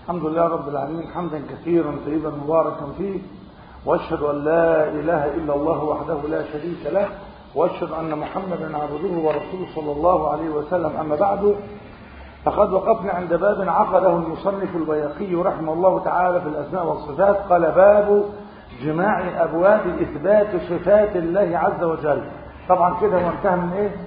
الحمد لله رب العالمين حمدا كثيرا طيبا مباركا فيه واشهد ان لا اله الا الله وحده لا شريك له واشهد ان محمدا عبده ورسوله صلى الله عليه وسلم اما بعد فقد وقفنا عند باب عقده المصنف البيقي رحمه الله تعالى في الاسماء والصفات قال باب جماع ابواب اثبات صفات الله عز وجل طبعا كده هو انتهى من ايه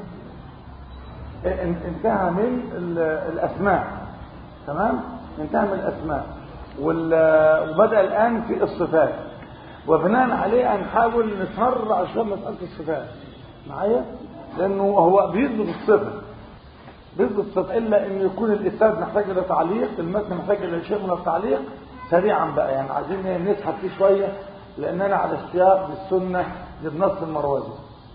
انتهى من الاسماء تمام انتهى من الاسماء وبدا الان في الصفات وبناء عليه هنحاول نسرع شويه مساله الصفات معايا لانه هو بيثبت الصفه بيثبت الصفه الا ان يكون الاسناد محتاج الى تعليق المتن محتاج الى شيء من التعليق سريعا بقى يعني عايزين نسحب فيه شويه لاننا على اشتياق بالسنه للنص المروزي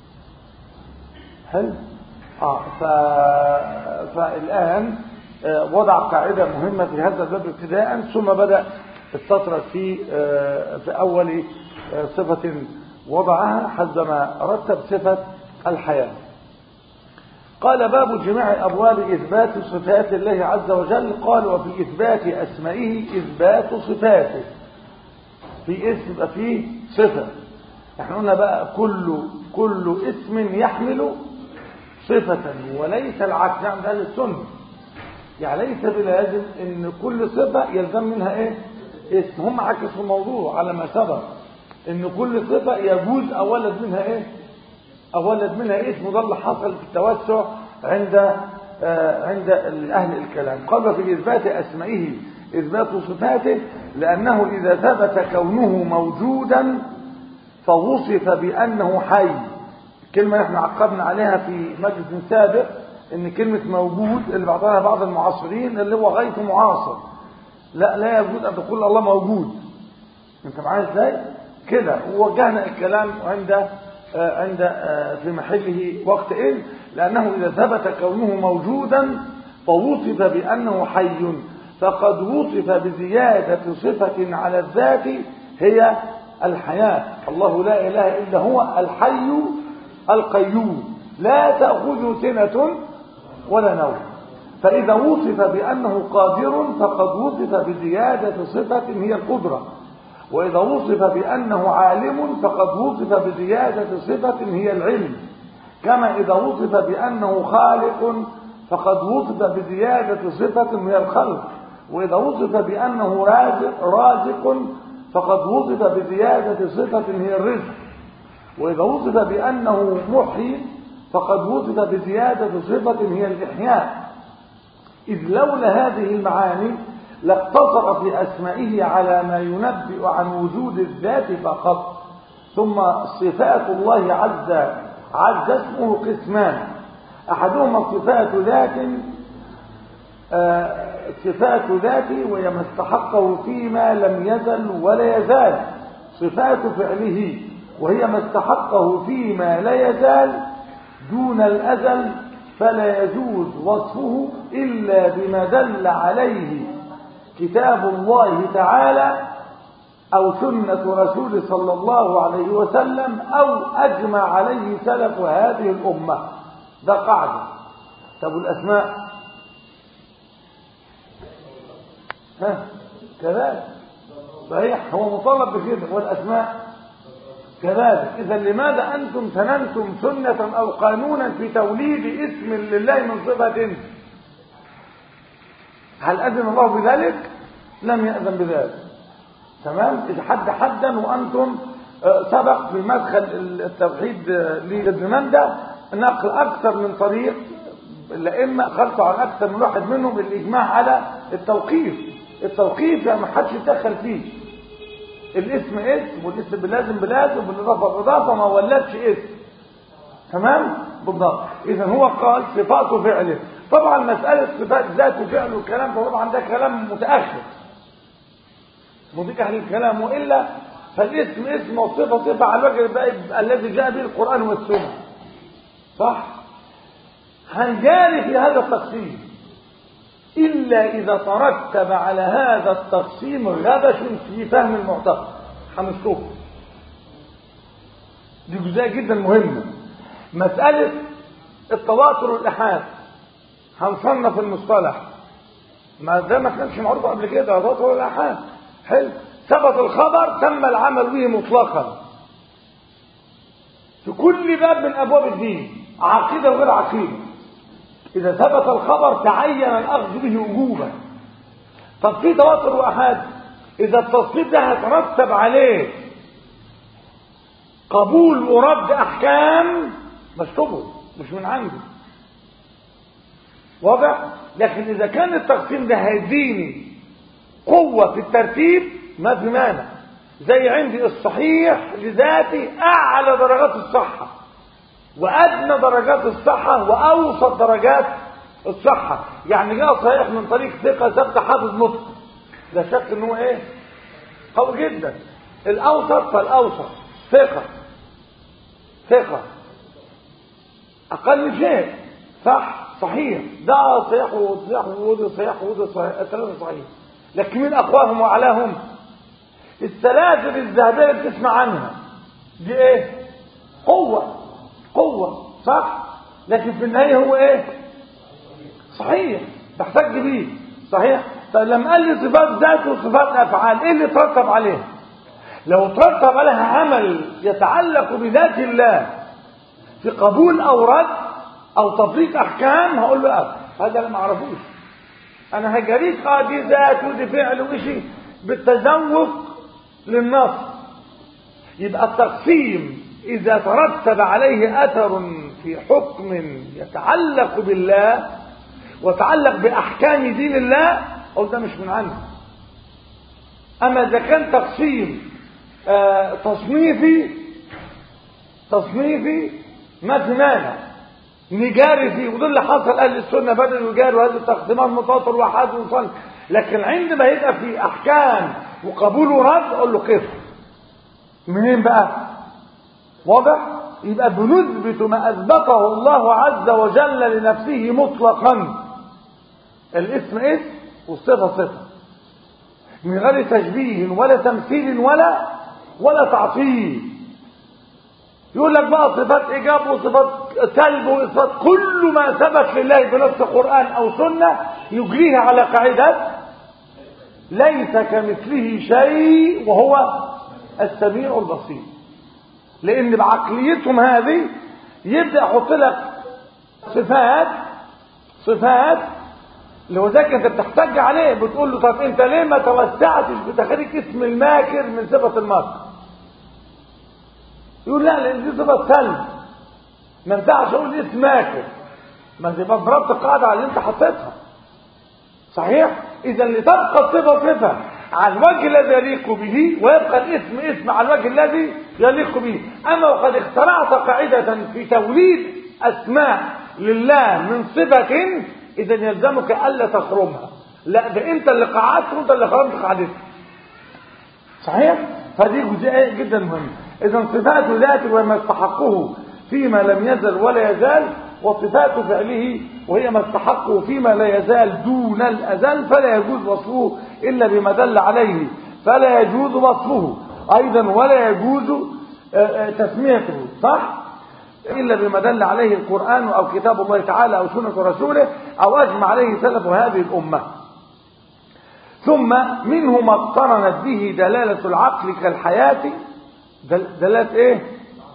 حلو اه ف... فالان وضع قاعدة مهمة في هذا الباب ابتداء ثم بدأ استطرد في في أول صفة وضعها حسبما رتب صفة الحياة قال باب جماع أبواب إثبات صفات الله عز وجل قال وفي إثبات أسمائه إثبات صفاته في اسم فيه صفة احنا قلنا بقى كل كل اسم يحمل صفة وليس العكس نعم هذه السنة يعني ليس بلازم ان كل صفة يلزم منها ايه اسم هم عكسوا الموضوع على ما سبق ان كل صفة يجوز اولد منها ايه اولد منها اسم وده اللي حصل في التوسع عند آه عند اهل الكلام قال في اثبات اسمائه اثبات صفاته لانه اذا ثبت كونه موجودا فوصف بانه حي كلمة احنا عقبنا عليها في مجلس سابق ان كلمة موجود اللي بعضها بعض المعاصرين اللي هو غاية معاصر لا لا يجوز ان تقول الله موجود انت معايا ازاي كده ووجهنا الكلام عند آه عند آه في محله وقت ايه لانه اذا ثبت كونه موجودا فوصف بانه حي فقد وصف بزيادة صفة على الذات هي الحياة الله لا اله الا هو الحي القيوم لا تأخذه سنة ولا نوم فإذا وصف بأنه قادر فقد وصف بزيادة صفة هي القدرة وإذا وصف بأنه عالم فقد وصف بزيادة صفة هي العلم كما إذا وصف بأنه خالق فقد وصف بزيادة صفة هي الخلق وإذا وصف بأنه رازق, رازق فقد وصف بزيادة صفة هي الرزق وإذا وصف بأنه محيي فقد وصف بزيادة صفة هي الإحياء إذ لولا هذه المعاني لاقتصر في أسمائه على ما ينبئ عن وجود الذات فقط ثم صفات الله عز عز اسمه قسمان أحدهما صفات ذات آه صفات ذات وهي ما استحقه فيما لم يزل ولا يزال صفات فعله وهي ما استحقه فيما لا يزال دون الأزل فلا يجوز وصفه إلا بما دل عليه كتاب الله تعالى أو سنة رسول صلى الله عليه وسلم أو أجمع عليه سلف هذه الأمة ده قاعدة طب الأسماء ها كذلك صحيح هو مطالب بكده والأسماء كذلك إذا لماذا أنتم سننتم سنة أو قانونا في توليد اسم لله من صفة هل أذن الله بذلك لم يأذن بذلك تمام إذا حد حدا وأنتم سبق في مدخل التوحيد لابن مندى نقل أكثر من طريق الأئمة خلطوا عن أكثر من واحد منهم الإجماع على التوقيف التوقيف يعني ما حدش يتدخل فيه الاسم اسم والاسم بلازم بلازم بالاضافه بالاضافه ما ولدش اسم تمام بالضبط اذا هو قال صفات فعله طبعا مساله صفات ذات وفعل والكلام ده طبعا ده كلام متاخر مضيق اهل الكلام والا فالاسم اسم والصفه صفه على الوجه الذي جاء به القران والسنه صح هنجاري في هذا التقسيم إلا إذا ترتب على هذا التقسيم غبش في فهم المعتقد هنشوف دي جزئية جدا مهمة مسألة التواتر والإحاد هنصنف المصطلح ما ده ما كانش معروف قبل كده ذات ولا حاجه حلو ثبت الخبر تم العمل به مطلقا في كل باب من ابواب الدين عقيده وغير عقيده اذا ثبت الخبر تعين الاخذ به وجوبا طب في تواتر واحاد اذا التصنيف ده هيترتب عليه قبول ورد احكام مكتوبه مش من عندي واضح لكن اذا كان التقسيم ده هيديني قوة في الترتيب ما في مانع زي عندي الصحيح لذاته اعلى درجات الصحة وادنى درجات الصحة واوسط درجات الصحة يعني جاء صحيح من طريق ثقة ثبت حافظ نطق لا شك ان هو ايه قوي جدا الاوسط فالاوسط ثقة ثقة اقل شيء صح صحيح ده صحيح وصحيح وده صحيح وده صحيح الثلاثة صحيح لكن مين اقواهم واعلاهم السلاسل الذهبية اللي بتسمع عنها دي ايه قوة قوة صح لكن في النهاية هو ايه صحيح تحتاج بيه صحيح طيب لما قال لي صفات ذات وصفات افعال ايه اللي ترتب عليها لو ترتب عليها عمل يتعلق بذات الله في قبول او رد او تطبيق احكام هقول له اب هذا اللي ما اعرفوش انا هجريك اه دي ذات ودي فعل وشيء بالتذوق للنص يبقى التقسيم اذا ترتب عليه اثر في حكم يتعلق بالله وتعلق باحكام دين الله او ده مش من عنه اما اذا كان تقسيم آه تصنيفي تصنيفي ما في مانع نجاري فيه وده اللي حصل اهل السنه بدل يجاروا هذه التقسيمات متواتر وحاد وصل لكن عندما يبقى في احكام وقبول ورد اقول له كيف منين بقى واضح يبقى بنثبت ما اثبته الله عز وجل لنفسه مطلقا الاسم اسم والصفه صفه من غير تشبيه ولا تمثيل ولا ولا تعطيل يقول لك بقى صفات ايجاب وصفات سلب وصفات كل ما ثبت لله بنص قران او سنه يجريها على قاعده ليس كمثله شيء وهو السميع البصير لان بعقليتهم هذه يبدا يحط لك صفات صفات لو ذاك انت بتحتج عليه بتقول له طب انت ليه ما توسعتش بتخريج اسم الماكر من صفه الماكر يقول لا لان دي صفه سلب ما ينفعش اقول اسم ماكر ما تبقى ضربت القاعده على اللي انت حطيتها صحيح اذا لتبقى الصفه صفه على الوجه الذي يليق به ويبقى الاسم اسم على الوجه الذي يليق به اما وقد اخترعت قاعده في توليد اسماء لله من صفه اذا يلزمك الا تخرمها لا ده انت اللي قعدت وانت اللي خرمت قاعدتها صحيح فدي جزئيه جدا مهمه اذا صفات ذاته وما استحقه فيما لم يزل ولا يزال وصفات فعله وهي ما استحقه فيما لا يزال دون الازل فلا يجوز وصفه الا بما دل عليه فلا يجوز وصفه ايضا ولا يجوز تسميته صح الا بما دل عليه القران او كتاب الله تعالى او سنه رسوله او اجمع عليه سلف هذه الامه ثم منه ما اقترنت به دلاله العقل كالحياه دلاله ايه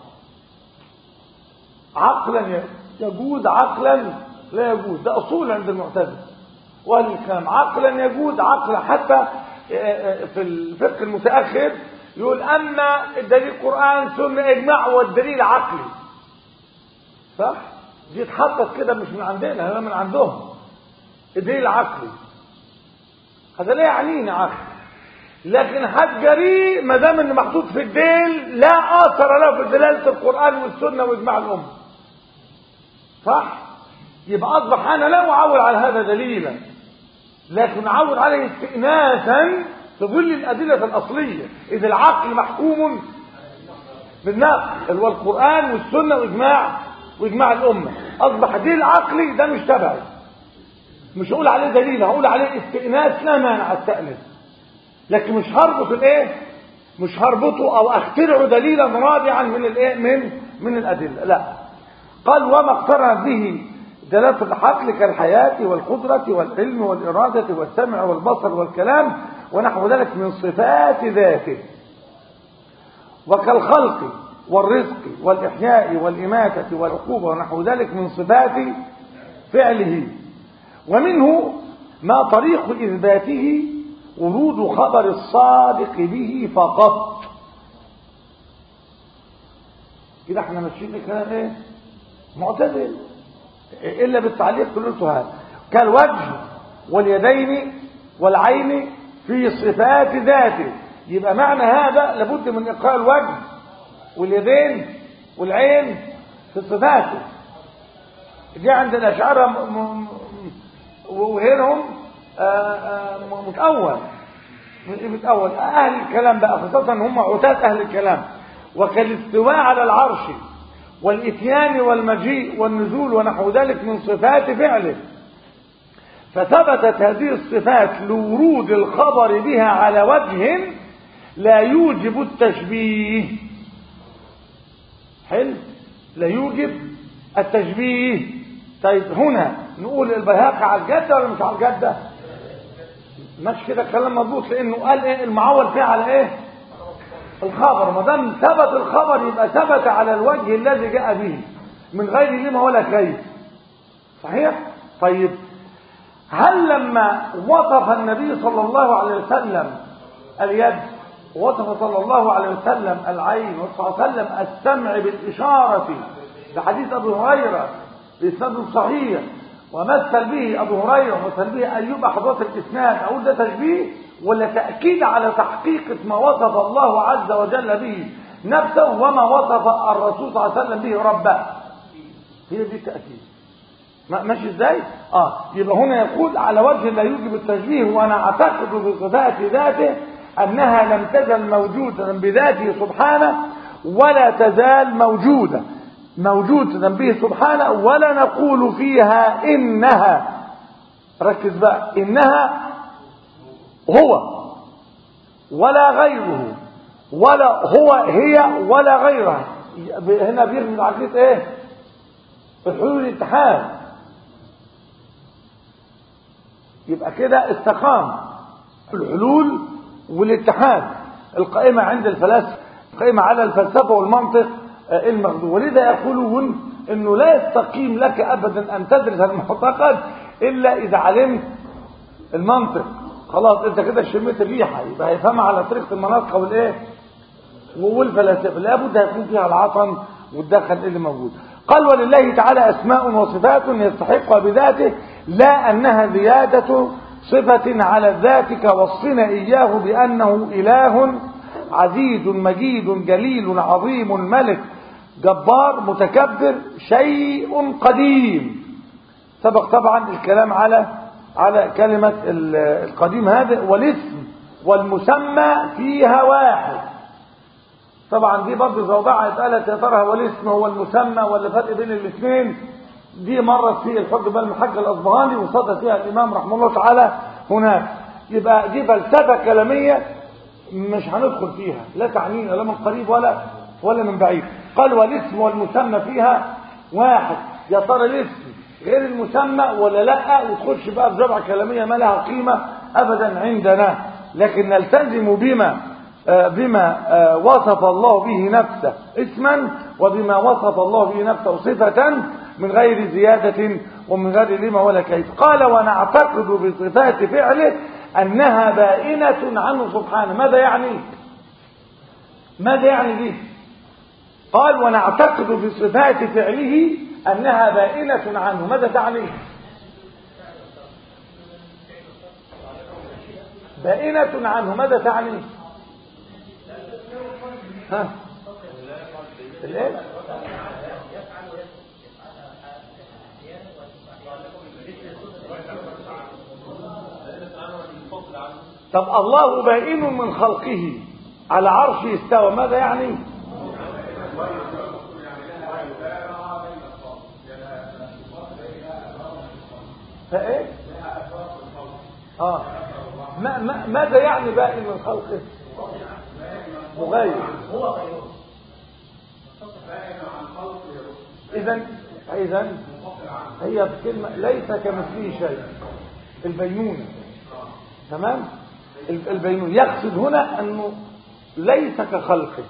عقلا يجوز عقلا لا يجوز ده اصول عند المعتزله واهل الكلام عقلا يجوز عقلا حتى في الفقه المتاخر يقول اما الدليل قران سنه اجماع والدليل عقلي صح دي اتحطت كده مش من عندنا هي من عندهم الدليل عقلي هذا لا يعنيني عقل لكن حد جريء ما دام انه محطوط في الديل لا اثر له في دلاله القران والسنه واجماع الامه صح يبقى اصبح انا لا اعول على هذا دليلا لكن اعول عليه استئناسا في ظل الادله الاصليه اذا العقل محكوم بالنقل اللي هو القران والسنه واجماع واجماع الامه اصبح دليل عقلي ده مش تبعي مش هقول عليه دليل هقول عليه استئناس لا مانع استأنس لكن مش هربط الايه مش هربطه او اخترعه دليلا رادعا من الايه من من الادله لا قال وما اقترن به دلالة العقل كالحياة والقدرة والعلم والإرادة والسمع والبصر والكلام ونحو ذلك من صفات ذاته وكالخلق والرزق والإحياء والإماتة والعقوبة ونحو ذلك من صفات فعله ومنه ما طريق إثباته ورود خبر الصادق به فقط كده احنا ماشيين الكلام ايه معتدل الا بالتعليق قلته هذا كالوجه واليدين والعين في صفات ذاته يبقى معنى هذا لابد من اقراء الوجه واليدين والعين في صفاته دي عند الاشاعره وغيرهم متأول متأول أهل الكلام بقى خاصة هم عتاة أهل الكلام وكالاستواء على العرش والإتيان والمجيء والنزول ونحو ذلك من صفات فعله فثبتت هذه الصفات لورود الخبر بها على وجه لا يوجب التشبيه حلو لا يوجب التشبيه طيب هنا نقول البيهقي على الجده ولا مش على الجده ماشي كده الكلام مظبوط لانه قال ايه المعول فيه على ايه الخبر ما دام ثبت الخبر يبقى ثبت على الوجه الذي جاء به من غير لما ولا كيف صحيح طيب هل لما وصف النبي صلى الله عليه وسلم اليد وصف صلى الله عليه وسلم العين وصف صلى الله عليه وسلم السمع بالإشارة بحديث أبي هريرة بإسناد صحيح ومثل به أبو هريرة ومثل به أيوب أحضرت الإسناد أقول ده تشبيه ولا تأكيد على تحقيق ما وصف الله عز وجل به نفسه وما وصف الرسول صلى الله عليه وسلم به ربه هي دي التأكيد ماشي ازاي اه يبقى هنا يقول على وجه لا يوجب التشبيه وانا اعتقد بصفات ذاته انها لم تزل موجوده بذاته سبحانه ولا تزال موجوده موجودة به سبحانه ولا نقول فيها إنها ركز بقى إنها هو ولا غيره ولا هو هي ولا غيرها هنا بيرمي عقيدة ايه الحلول الاتحاد يبقى كده استقام الحلول والاتحاد القائمة عند الفلاسفة القائمة على الفلسفة والمنطق المغدو ولذا يقولون انه لا يستقيم لك ابدا ان تدرس المعتقد الا اذا علمت المنطق خلاص انت كده شميت الريحه يبقى هيفهمها على طريقه المناطق والايه والفلاسفه لابد هيكون فيها العطن والدخل اللي موجود قال ولله تعالى اسماء وصفات يستحقها بذاته لا انها زياده صفه على الذات كوصفنا اياه بانه اله عزيز مجيد جليل عظيم ملك جبار متكبر شيء قديم سبق طبعا الكلام على على كلمة القديم هذا والاسم والمسمى فيها واحد طبعا دي برضه زوضعة اتقالت يا ترى هو الاسم هو المسمى ولا فرق بين الاثنين دي مرت في الحج بن الحج الاصبهاني وصدى فيها الامام رحمه الله تعالى هناك يبقى دي فلسفه كلاميه مش هندخل فيها لا تعنينا لا من قريب ولا ولا من بعيد قال والاسم والمسمى فيها واحد يا ترى الاسم غير المسمى ولا لا وتخش بقى في جرعه كلاميه ما لها قيمه ابدا عندنا لكن نلتزم بما بما وصف الله به نفسه اسما وبما وصف الله به نفسه صفة من غير زيادة ومن غير لما ولا كيف قال ونعتقد بصفات فعله أنها بائنة عنه سبحانه ماذا يعني ماذا يعني دي قال ونعتقد بصفات فعله أنها بائنة عنه ماذا تعني بائنة عنه ماذا تعني ها الايه طب الله بائن من خلقه على عرشه استوى ماذا يعني فايه اه ما ما ماذا يعني بائن من خلقه مغاير اذا اذا هي بكلمة ليس كمثله شيء البينونة تمام البينونة يقصد هنا انه ليس كخلقه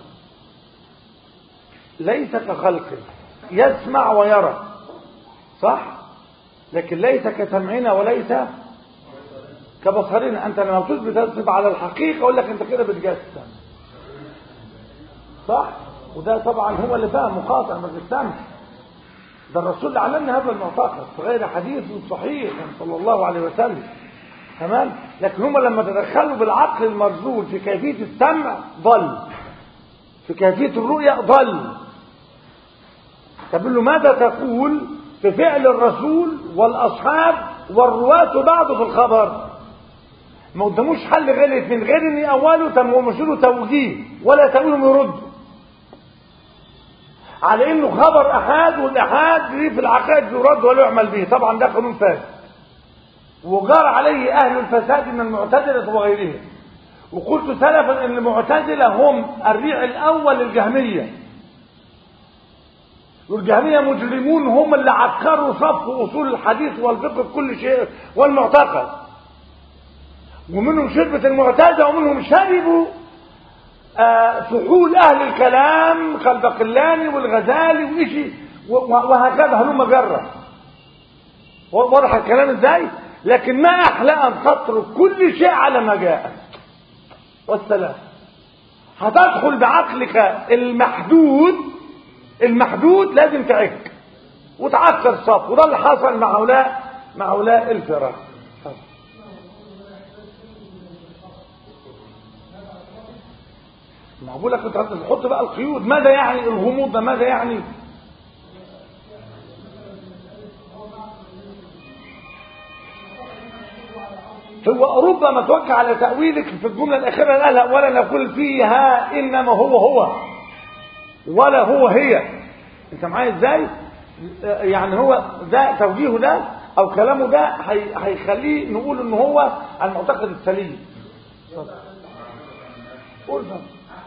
ليس كخلقه يسمع ويرى صح لكن ليس كسمعنا وليس كبصرنا انت لما تثبت تثبت على الحقيقه اقول لك انت كده بتجسم صح وده طبعا هو اللي فاهم مقاطع ما بيستمش ده الرسول اللي علمنا هذا المعتقد في غير حديث صحيح صلى الله عليه وسلم تمام لكن هم لما تدخلوا بالعقل المرزول في كيفيه السمع ضل في كيفيه الرؤيه ضل طب له ماذا تقول في فعل الرسول والاصحاب والرواة بعض في الخبر ما قداموش حل غير من غير ان اوله تم له توجيه ولا تاويلهم يردوا على انه خبر احاد والاحاد دي في العقائد يرد ولا يعمل به طبعا ده قانون فاسد وجار عليه اهل الفساد من المعتزله وغيرهم وقلت سلفا ان المعتزله هم الريع الاول للجهميه والجهميه مجرمون هم اللي عكروا صف اصول الحديث والفقه في كل شيء والمعتقد ومنهم شربة المعتزله ومنهم شربوا فحول أهل الكلام كالبقلاني والغزالي وإشي وهكذا هلوم جرة واضح الكلام ازاي لكن ما أحلى أن تترك كل شيء على ما جاء والسلام هتدخل بعقلك المحدود المحدود لازم تعك وتعكر الصف وده اللي حصل مع هؤلاء مع هؤلاء الفرق ما بقول لك تحط بقى القيود ماذا يعني الغموض ده ماذا يعني هو ربما توقع على تأويلك في الجملة الأخيرة قالها ولا نقول فيها إنما هو هو ولا هو هي أنت معايا إزاي؟ يعني هو ده توجيهه ده أو كلامه ده هيخليه نقول إن هو المعتقد السليم قول بقى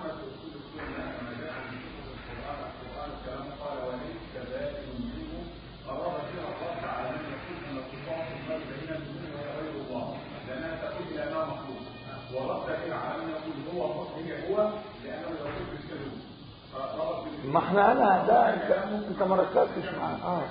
ما احنا انا ده انت, انت ما ركزتش معاه اه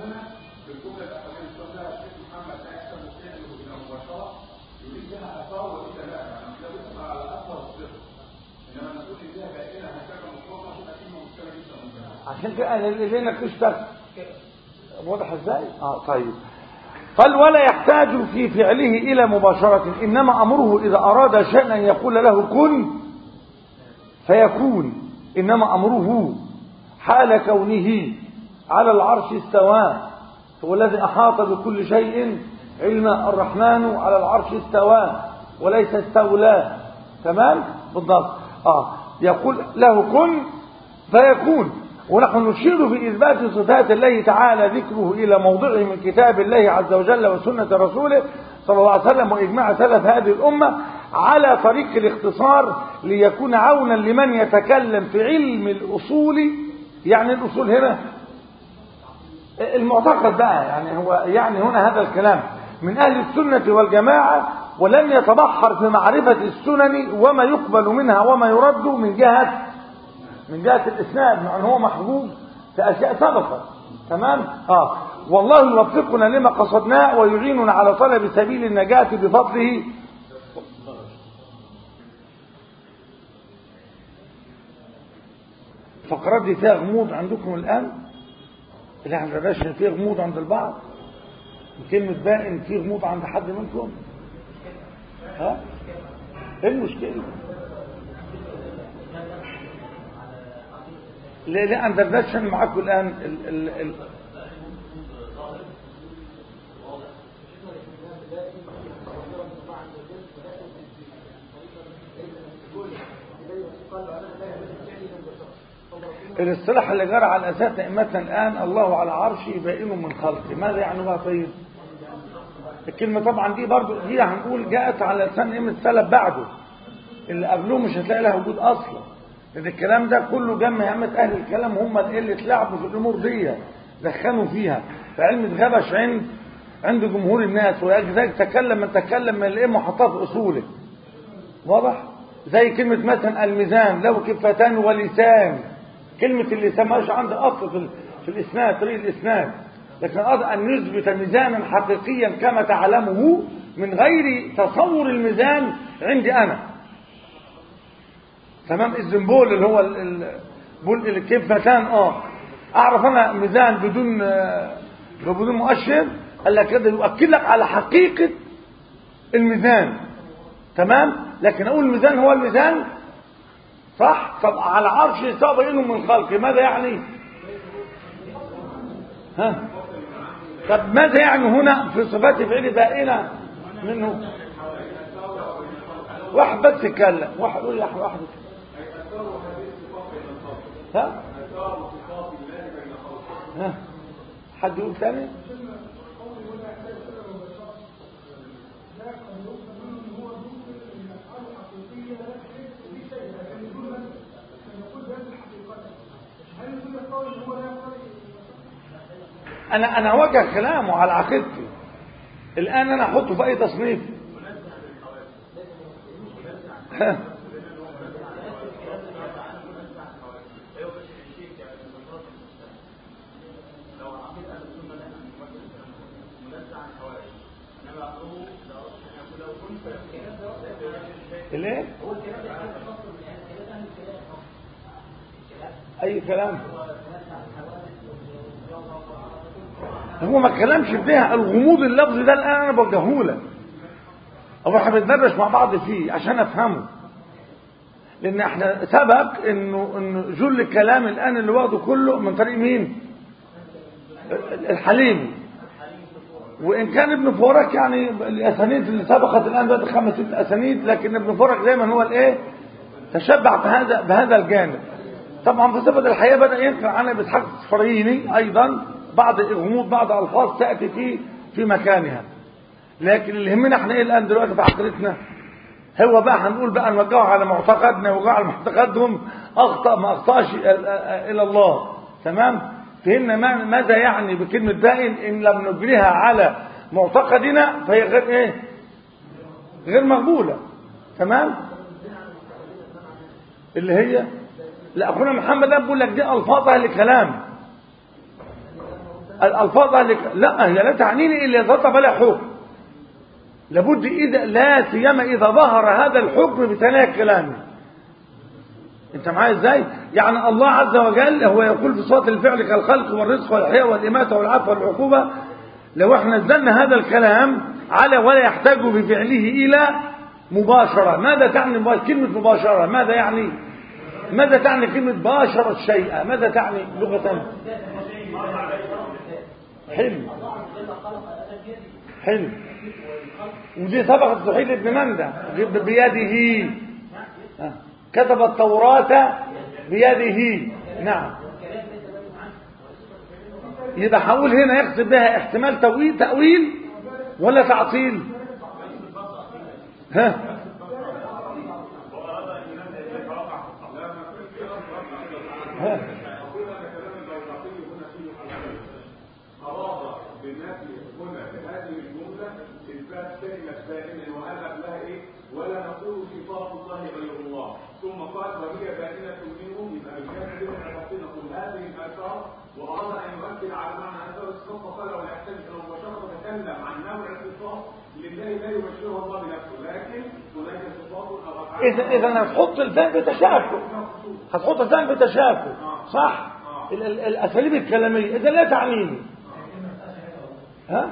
عشان كده انا اللي نكشتك واضح ازاي اه طيب قال ولا يحتاج في فعله الى مباشره انما امره اذا اراد شيئا يقول له كن فيكون انما امره حال كونه على العرش استوى هو الذي أحاط بكل شيء علم الرحمن على العرش استوى وليس استولى تمام بالضبط آه يقول له كن فيكون ونحن نشير في إثبات صفات الله تعالى ذكره إلى موضعه من كتاب الله عز وجل وسنة رسوله صلى الله عليه وسلم وإجماع سلف هذه الأمة على طريق الاختصار ليكون عونا لمن يتكلم في علم الأصول يعني الأصول هنا المعتقد بقى يعني هو يعني هنا هذا الكلام من أهل السنة والجماعة ولم يتبحر في معرفة السنن وما يقبل منها وما يرد من جهة من جهة الإسناد مع أنه هو محبوب في أشياء سبقت تمام آه والله يوفقنا لما قصدناه ويعيننا على طلب سبيل النجاة بفضله الفقرات دي فيها غموض عندكم الآن اللي احنا درسنا فيه غموض عند البعض كلمة بائن فيه غموض عند حد منكم ها ايه المشكلة لا لا انا دردشت معاكم الآن ال ال ال الاصطلاح اللي جرى على اساس ائمتنا الان الله على عرشه بائن من خلقه ماذا يعني بقى طيب الكلمه طبعا دي برضو دي هنقول جاءت على لسان ائمه السلف بعده اللي قبلهم مش هتلاقي لها وجود اصلا لان الكلام ده كله جمع ائمه اهل الكلام هم اللي اتلعبوا في الامور دي دخنوا فيها فعلم اتغبش عند عند جمهور الناس ولذلك تكلم من تكلم من الإيه محطات أصوله واضح زي كلمة مثلا الميزان له كفتان ولسان كلمة اللسان ماش عنده أصل في, في الإسناد طريق الإسناد لكن أراد أن نثبت ميزانا حقيقيا كما تعلمه من غير تصور الميزان عندي أنا تمام الزنبول اللي هو بول الكفتان اه اعرف انا ميزان بدون بدون مؤشر قال لك كده يؤكد لك على حقيقة الميزان تمام لكن اقول الميزان هو الميزان صح طب على عرش يستوى بينهم من خلقه ماذا يعني ها طب ماذا يعني هنا في صفات فعل بائنة منه واحد بس يتكلم واحد يقول يا واحد ها ها حد يقول ثاني انا انا وجه كلامه على عقيدتي الان انا احطه في اي تصنيف ليه اي كلام هو ما اتكلمش فيها الغموض اللفظي ده الان انا بوجهه لك او احنا بندردش مع بعض فيه عشان افهمه لان احنا سبق انه انه جل الكلام الان اللي واخده كله من طريق مين الحليمي وان كان ابن فورك يعني الاسانيد اللي سبقت الان ده خمس ست اسانيد لكن ابن فورك دايما هو الايه تشبع بهذا بهذا الجانب طبعا في صفه الحياه بدا ينقل عن ابي اسحاق الصفريني ايضا بعض الغموض بعض الفاظ تاتي في في مكانها لكن اللي يهمنا احنا ايه الان دلوقتي في عقيدتنا هو بقى هنقول بقى نوجهه على معتقدنا نوجهه على معتقدهم اخطا ما اخطاش الى الله تمام فهمنا ماذا يعني بكلمة بائن إن لم نجريها على معتقدنا فهي غير إيه غير مقبولة تمام اللي هي لا أخونا محمد ده بيقول لك دي ألفاظها لكلام الألفاظها لك لا هي لا تعنيني إلا إذا طب لها حكم لابد إذا لا سيما إذا ظهر هذا الحكم بثناء كلامه انت معايا ازاي يعني الله عز وجل هو يقول في صوت الفعل كالخلق والرزق والحياة والإماتة والعفو والعقوبة لو احنا نزلنا هذا الكلام على ولا يحتاج بفعله إلى مباشرة ماذا تعني مباشرة؟ كلمة مباشرة ماذا يعني ماذا تعني كلمة باشر الشيء ماذا تعني لغة حلو حلو ودي سبقت صحيح ابن مندى بيده كتب التوراة بيده نعم يبقى هقول هنا يقصد بها احتمال تأويل تأويل ولا تعطيل ها ها ولا نقول صفات الله غير الله ثم قال وهي بائنة منهم يبقى بالكامل دي احنا نقول هذه الآثار وأراد أن يؤكد على معنى آثار الصفات فقال ولا يحتاج أن مباشرة تتكلم عن نوع الصفات لله لا يبشرها الله بنفسه لكن هناك صفات أو أفعال إذا إذا هتحط الفهم بتشابه هتحط الفهم بتشابه صح ال- ال- الأساليب الكلامية إذا لا تعنيني ها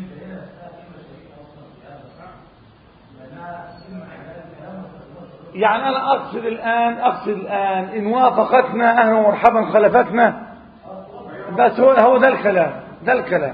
يعني أنا أقصد الآن أقصد الآن إن وافقتنا أهلا ومرحبا خلفتنا بس هو هو ده الكلام ده الكلام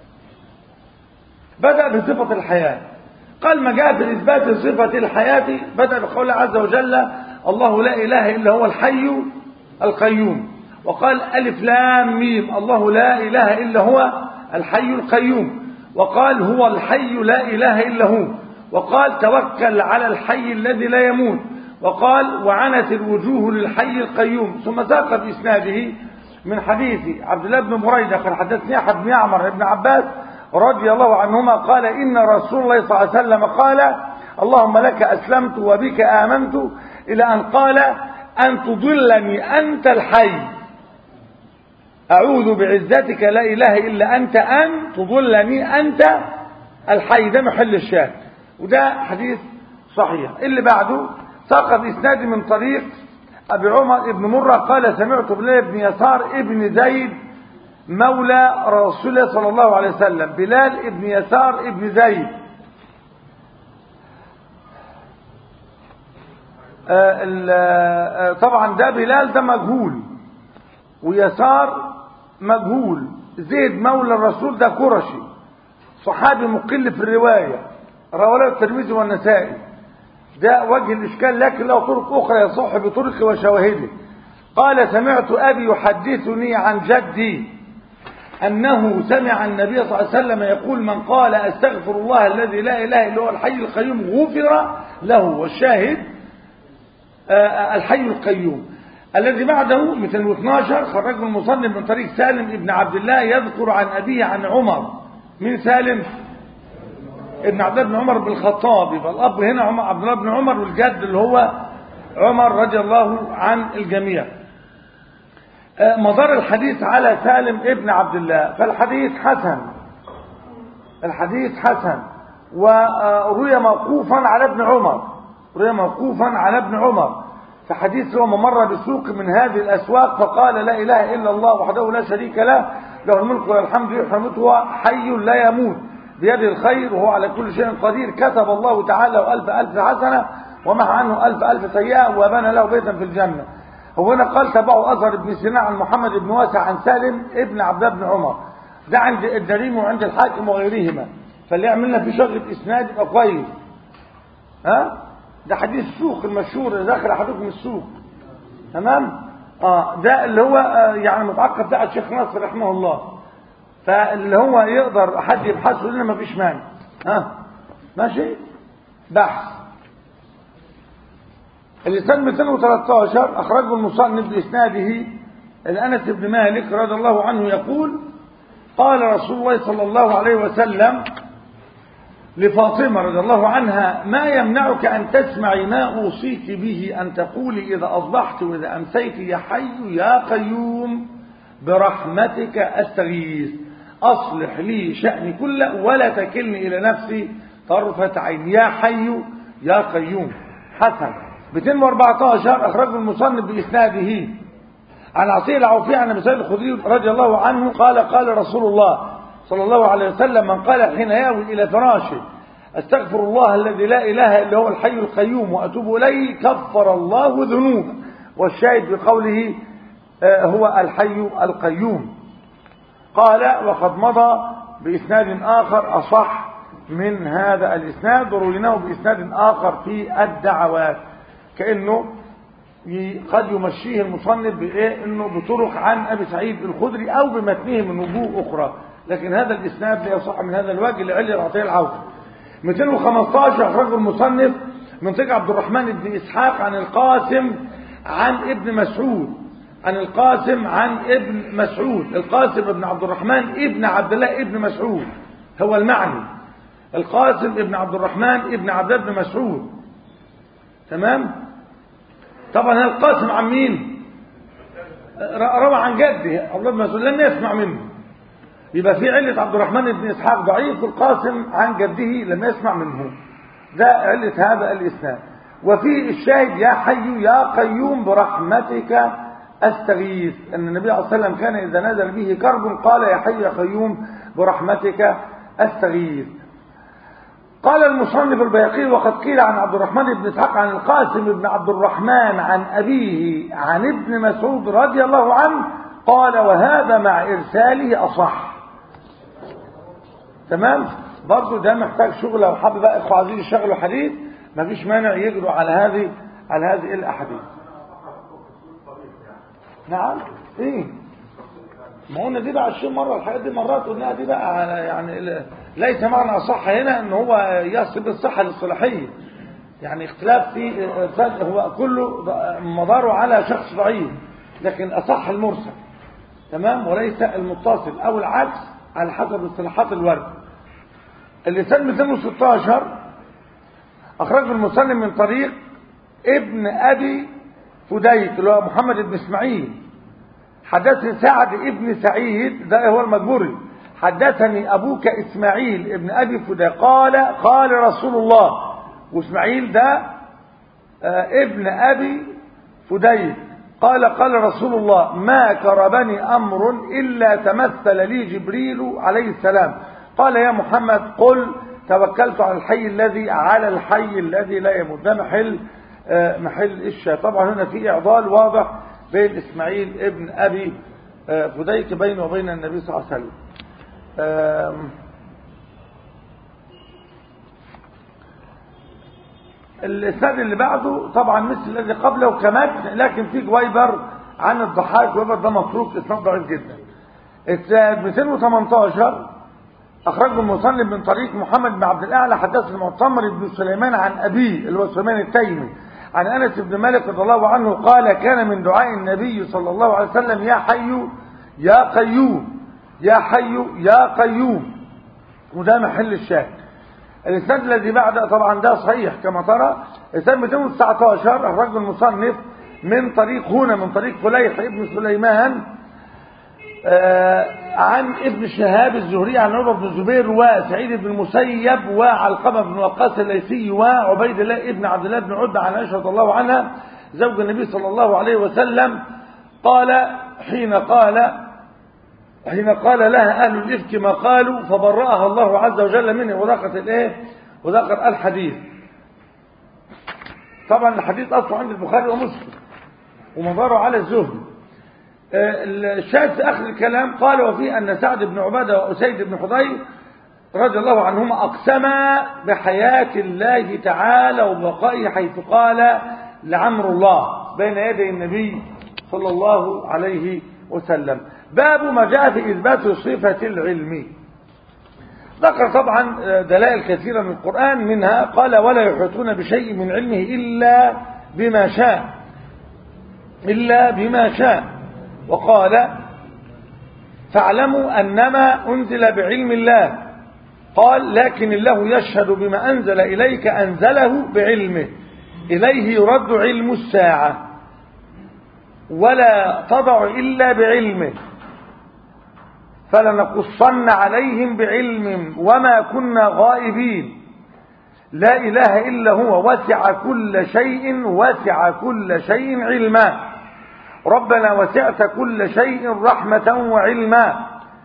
بدأ بصفة الحياة قال ما جاء في إثبات صفة الحياة بدأ بقول عز وجل الله لا إله إلا هو الحي القيوم وقال ألف لام ميم الله لا إله إلا هو الحي القيوم وقال هو الحي لا إله إلا هو وقال توكل على الحي الذي لا يموت وقال وعنت الوجوه للحي القيوم ثم ساق بإسناده من حديث عبد الله بن بريدة قال حدثني أحد بن يعمر بن عباس رضي الله عنهما قال إن رسول الله صلى الله عليه وسلم قال اللهم لك أسلمت وبك آمنت إلى أن قال أن تضلني أنت الحي أعوذ بعزتك لا إله إلا أنت أن تضلني أنت الحي ده محل الشاهد وده حديث صحيح اللي بعده ساق بإسناد من طريق أبي عمر بن مرة قال سمعت بلال بن يسار ابن زيد مولى رسول الله صلى الله عليه وسلم بلال ابن يسار ابن زيد طبعا ده بلال ده مجهول ويسار مجهول زيد مولى الرسول ده قرشي صحابي مقل في الرواية رواه الترمذي والنسائي ده وجه الإشكال لكن له طرق أخرى يصح بطرق وشواهده قال سمعت أبي يحدثني عن جدي أنه سمع النبي صلى الله عليه وسلم يقول من قال أستغفر الله الذي لا إله إلا هو الحي القيوم غفر له والشاهد الحي القيوم الذي بعده 212 خرجه المصنف من طريق سالم ابن عبد الله يذكر عن أبيه عن عمر من سالم ابن عبد الله بن عمر بن الخطاب يبقى الأب هنا عمر عبد الله بن عمر والجد اللي هو عمر رضي الله عن الجميع مدار الحديث على سالم ابن عبد الله فالحديث حسن الحديث حسن وروي موقوفا على ابن عمر روي موقوفا على ابن عمر في حديث يوم مر بسوق من هذه الأسواق فقال لا إله إلا الله وحده لا شريك له له الملك والحمد لله هو حي لا يموت بيده الخير وهو على كل شيء قدير كتب الله تعالى ألف ألف حسنة ومح عنه ألف ألف سيئة وبنى له بيتا في الجنة وهنا قال تبعه أزهر بن سينا عن محمد بن واسع عن سالم ابن عبد الله بن عمر ده عند الدريم وعند الحاكم وغيرهما فاللي يعملنا في شغل إسناد يبقى كويس ها ده حديث السوق المشهور اللي داخل أحدكم السوق تمام اه ده اللي هو آه يعني متعقب بتاع الشيخ ناصر رحمه الله فاللي هو يقدر حد يبحثه لنا ما فيش مانع ها ماشي بحث اللسان 213 أخرجه المصنف بإسناده الأنس بن مالك رضي الله عنه يقول قال رسول الله صلى الله عليه وسلم لفاطمة رضي الله عنها ما يمنعك أن تسمعي ما أوصيك به أن تقولي إذا أصبحت وإذا أمسيت يا حي يا قيوم برحمتك أستغيث أصلح لي شأني كله ولا تكلني إلى نفسي طرفة عين يا حي يا قيوم حسن 214 أخرجه المصنف بإسناده عن عصير العوفي عن ابي سعيد الخدري رضي الله عنه قال قال رسول الله صلى الله عليه وسلم من قال حين ياوي إلى فراشه استغفر الله الذي لا إله إلا هو الحي القيوم وأتوب إليه كفر الله ذنوبه والشاهد بقوله هو الحي القيوم قال وقد مضى بإسناد آخر أصح من هذا الإسناد ورويناه بإسناد آخر في الدعوات كأنه قد يمشيه المصنف بإيه إنه بطرق عن أبي سعيد الخدري أو بمتنه من وجوه أخرى لكن هذا الإسناد لا يصح من هذا الوجه لعلي العطية العوفي 215 أخرجه المصنف من طريق عبد الرحمن بن إسحاق عن القاسم عن ابن مسعود عن القاسم عن ابن مسعود القاسم ابن عبد الرحمن ابن عبد الله ابن مسعود هو المعني القاسم ابن عبد الرحمن ابن عبد الله بن مسعود تمام طبعا هذا القاسم عن مين روى عن جده عبد الله بن مسعود لم يسمع منه يبقى في علة عبد الرحمن بن إسحاق ضعيف والقاسم عن جده لم يسمع منه ده علة هذا الإسناد وفي الشاهد يا حي يا قيوم برحمتك أستغيث أن النبي صلى الله عليه وسلم كان إذا نزل به كرب قال يا حي يا قيوم برحمتك أستغيث قال المصنف البيقي وقد قيل عن عبد الرحمن بن اسحاق عن القاسم بن عبد الرحمن عن أبيه عن ابن مسعود رضي الله عنه قال وهذا مع إرساله أصح تمام برضه ده محتاج شغل لو حابب بقى اخوة عايزين يشتغلوا حديث مفيش مانع يجروا على هذه على هذه الاحاديث نعم ايه ما قلنا دي بقى 20 مره الحاجات دي مرات قلناها دي بقى على يعني ليس معنى صح هنا ان هو يصب الصحه للصلاحيه يعني اختلاف في هو كله مداره على شخص ضعيف لكن اصح المرسل تمام وليس المتصل او العكس على حسب اصطلاحات الورد اللسان 216 اخرجه المسلم من طريق ابن ابي فديك اللي هو محمد بن اسماعيل حدثني سعد ابن سعيد ده هو المجبوري حدثني ابوك اسماعيل ابن ابي فديك قال قال رسول الله واسماعيل ده آه ابن ابي فديك قال قال رسول الله ما كربني امر الا تمثل لي جبريل عليه السلام قال يا محمد قل توكلت على الحي الذي على الحي الذي لا يموت ده محل آه محل الشاة طبعا هنا في اعضال واضح بين اسماعيل ابن ابي آه فديك بينه وبين النبي صلى الله عليه وسلم الاسناد اللي بعده طبعا مثل الذي قبله كمتن لكن في جويبر عن الضحاك جويبر ده متروك اسناد ضعيف جدا الاسناد 218 اخرجه المصنف من طريق محمد بن عبد الاعلى حدث المعتمر بن سليمان عن ابيه اللي هو سليمان التيمي عن انس بن مالك رضي الله عنه قال كان من دعاء النبي صلى الله عليه وسلم يا حي يا قيوم يا حي يا قيوم وده محل الشاهد الاسناد الذي بعده طبعا ده صحيح كما ترى الاسناد 219 اخرجه المصنف من طريق هنا من طريق فليح ابن سليمان آه عن ابن شهاب الزهري عن عمر بن الزبير وسعيد بن المسيب وعلقمة بن وقاص الليثي وعبيد الله ابن عبد الله بن عتبة عن عائشة رضي الله عنها زوج النبي صلى الله عليه وسلم قال حين قال حين قال لها أهل الإفك ما قالوا فبرأها الله عز وجل منه وذكرت الإيه وذكر الحديث طبعا الحديث أصله عند البخاري ومسلم ومضاره على الزهد الشاهد في آخر الكلام قال وفيه أن سعد بن عبادة وأسيد بن حضير رضي الله عنهما أقسما بحياة الله تعالى وبقائه حيث قال لعمر الله بين يدي النبي صلى الله عليه وسلم باب ما جاء في إثبات صفة العلم ذكر طبعا دلائل كثيرة من القرآن منها قال ولا يحيطون بشيء من علمه إلا بما شاء إلا بما شاء وقال فاعلموا أنما أنزل بعلم الله قال لكن الله يشهد بما أنزل إليك أنزله بعلمه إليه يرد علم الساعة ولا تضع إلا بعلمه فلنقصن عليهم بعلم وما كنا غائبين لا إله إلا هو وسع كل شيء وسع كل شيء علما ربنا وسعت كل شيء رحمة وعلما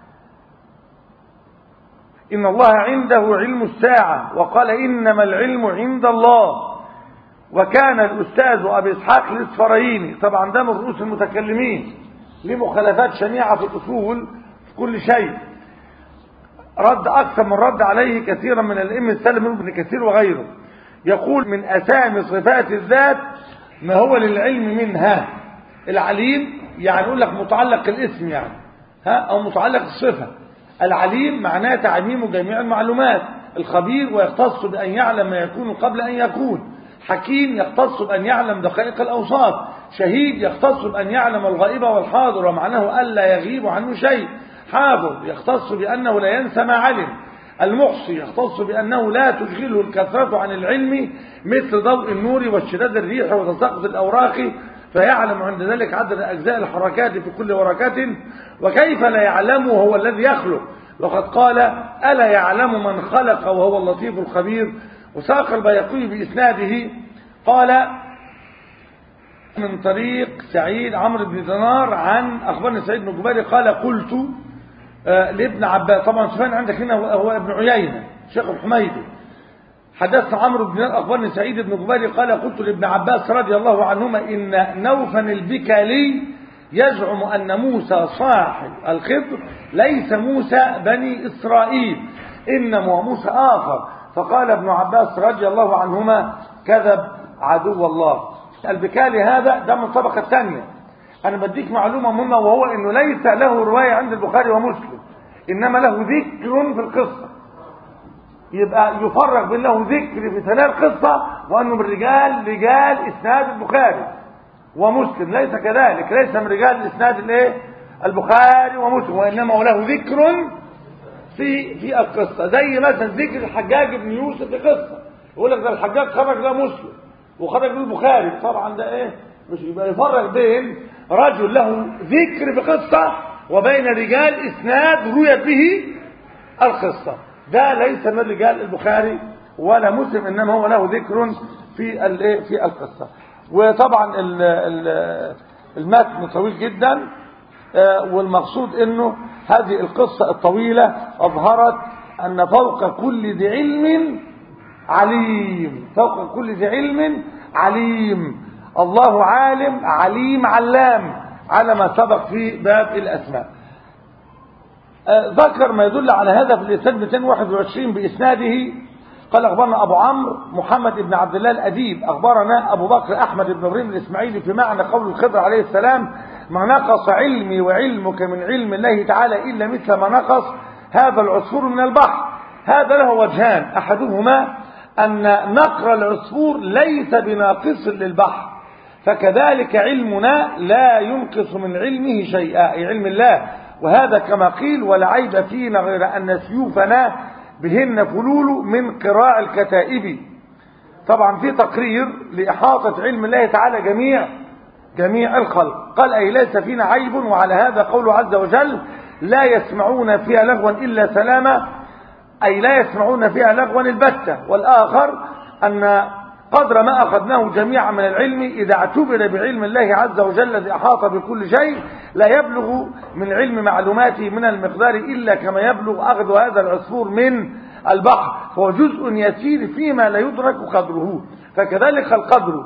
إن الله عنده علم الساعة وقال إنما العلم عند الله وكان الأستاذ أبي إسحاق الإسفرايني طبعا ده من رؤوس المتكلمين ليه مخالفات شنيعة في الأصول في كل شيء رد أكثر من رد عليه كثيرا من الأئمة السلم من ابن كثير وغيره يقول من أسامي صفات الذات ما هو للعلم منها العليم يعني يقول لك متعلق الاسم يعني ها أو متعلق الصفة العليم معناه تعميم جميع المعلومات الخبير ويختص بأن يعلم ما يكون قبل أن يكون حكيم يختص بأن يعلم دقائق الأوصاف شهيد يختص بأن يعلم الغائب والحاضر ومعناه ألا يغيب عنه شيء حافظ يختص بأنه لا ينسى ما علم المحصي يختص بأنه لا تشغله الكثرة عن العلم مثل ضوء النور واشتداد الريح وتساقط الأوراق فيعلم عند ذلك عدد أجزاء الحركات في كل وركة وكيف لا يعلم هو الذي يخلق وقد قال ألا يعلم من خلق وهو اللطيف الخبير وساق البيقي بإسناده قال من طريق سعيد عمرو بن دينار عن أخبرني سعيد بن جبير قال قلت آه لابن عباس طبعا سفيان عندك هنا هو ابن عيينة شيخ الحميدي حدثنا عمرو بن دينار أخبرني سعيد بن جبير قال قلت لابن عباس رضي الله عنهما إن نوفا البكالي يزعم أن موسى صاحب الخضر ليس موسى بني إسرائيل إنما هو موسى آخر فقال ابن عباس رضي الله عنهما كذب عدو الله البكالي هذا ده من الطبقة الثانية أنا بديك معلومة مهمة وهو أنه ليس له رواية عند البخاري ومسلم إنما له ذكر في القصة يبقى يفرق بين له ذكر في ثناء القصة وأنه من رجال رجال إسناد البخاري ومسلم ليس كذلك ليس من رجال إسناد الايه البخاري ومسلم وإنما هو له ذكر في في القصة زي مثلا ذكر الحجاج بن يوسف في قصة يقول لك ده الحجاج خرج ده مسلم وخرج له البخاري طبعا ده ايه مش يبقى يفرق بين رجل له ذكر في قصة وبين رجال اسناد رويت به القصة ده ليس من رجال البخاري ولا مسلم انما هو له ذكر في الايه في القصة وطبعا ال ال المتن طويل جدا والمقصود انه هذه القصة الطويلة اظهرت ان فوق كل ذي علم عليم فوق كل ذي علم عليم الله عالم عليم علام على ما سبق في باب الاسماء ذكر ما يدل على هذا في الاسناد 221 باسناده قال اخبرنا ابو عمرو محمد بن عبد الله الاديب اخبرنا ابو بكر احمد بن ابراهيم الاسماعيلي في معنى قول الخضر عليه السلام ما نقص علمي وعلمك من علم الله تعالى الا مثل ما نقص هذا العصفور من البحر هذا له وجهان احدهما ان نقر العصفور ليس بناقص للبحر فكذلك علمنا لا ينقص من علمه شيئا اي علم الله وهذا كما قيل ولا عيب فينا غير ان سيوفنا بهن فلول من قراء الكتائب طبعا في تقرير لإحاطة علم الله تعالى جميع جميع الخلق قال أي ليس فينا عيب وعلى هذا قوله عز وجل لا يسمعون فيها لغوا إلا سلاما أي لا يسمعون فيها لغوا البتة والآخر أن قدر ما أخذناه جميعا من العلم إذا اعتبر بعلم الله عز وجل الذي أحاط بكل شيء لا يبلغ من علم معلوماته من المقدار إلا كما يبلغ أخذ هذا العصفور من البحر فهو جزء يسير فيما لا يدرك قدره فكذلك القدر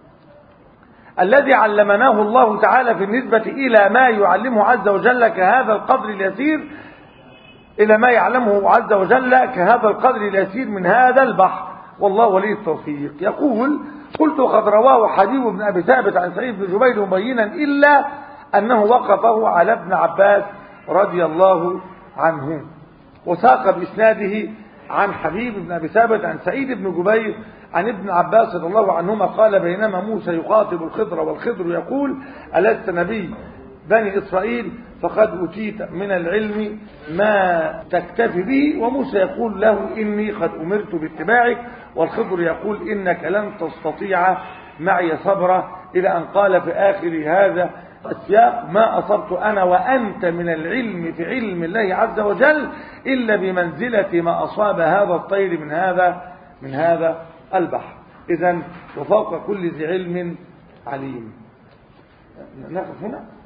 الذي علمناه الله تعالى في النسبة إلى ما يعلمه عز وجل كهذا القدر اليسير إلى ما يعلمه عز وجل كهذا القدر اليسير من هذا البحر والله ولي التوفيق يقول قلت قد رواه حبيب بن أبي ثابت عن سعيد بن جبير مبينا إلا أنه وقفه على ابن عباس رضي الله عنه وساق بإسناده عن حبيب بن أبي ثابت عن سعيد بن جبير عن ابن عباس رضي الله عنهما قال بينما موسى يخاطب الخضر والخضر يقول ألست نبي بني إسرائيل فقد أتيت من العلم ما تكتفي به وموسى يقول له إني قد أمرت باتباعك والخضر يقول إنك لن تستطيع معي صبرا إلى أن قال في آخر هذا السياق ما أصبت أنا وأنت من العلم في علم الله عز وجل إلا بمنزلة ما أصاب هذا الطير من هذا من هذا البحر إذا وفوق كل ذي علم عليم نقف هنا